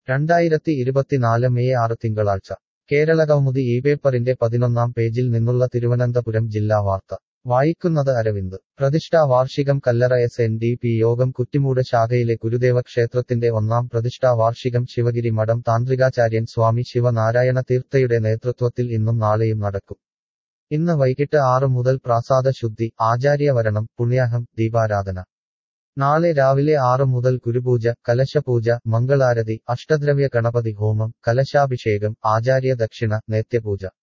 രണ്ടായിരത്തി ഇരുപത്തിനാല് മെയ് ആറ് തിങ്കളാഴ്ച കേരളകൗമുദി ഈ പേപ്പറിന്റെ പതിനൊന്നാം പേജിൽ നിന്നുള്ള തിരുവനന്തപുരം ജില്ലാ വാർത്ത വായിക്കുന്നത് അരവിന്ദ് പ്രതിഷ്ഠാ വാർഷികം Kallara S N D P യോഗം കുറ്റിമൂട് ശാഖയിലെ ഗുരുദേവ ക്ഷേത്രത്തിന്റെ ഒന്നാം പ്രതിഷ്ഠാ വാർഷികം ശിവഗിരി മഠം താന്ത്രികാചാര്യൻ സ്വാമി ശിവനാരായണ തീർത്ഥയുടെ നേതൃത്വത്തിൽ ഇന്നും നാളെയും നടക്കും ഇന്ന് വൈകിട്ട് ആറ് മുതൽ പ്രാസാദ ശുദ്ധി ആചാര്യവരണം പുണ്യാഹം ദീപാരാധന നാളെ രാവിലെ ആറ് മുതൽ ഗുരുപൂജ കലശപൂജ മംഗളാരതി അഷ്ടദ്രവ്യ ഗണപതി ഹോമം കലശാഭിഷേകം ആചാര്യ ദക്ഷിണ നേത്യപൂജ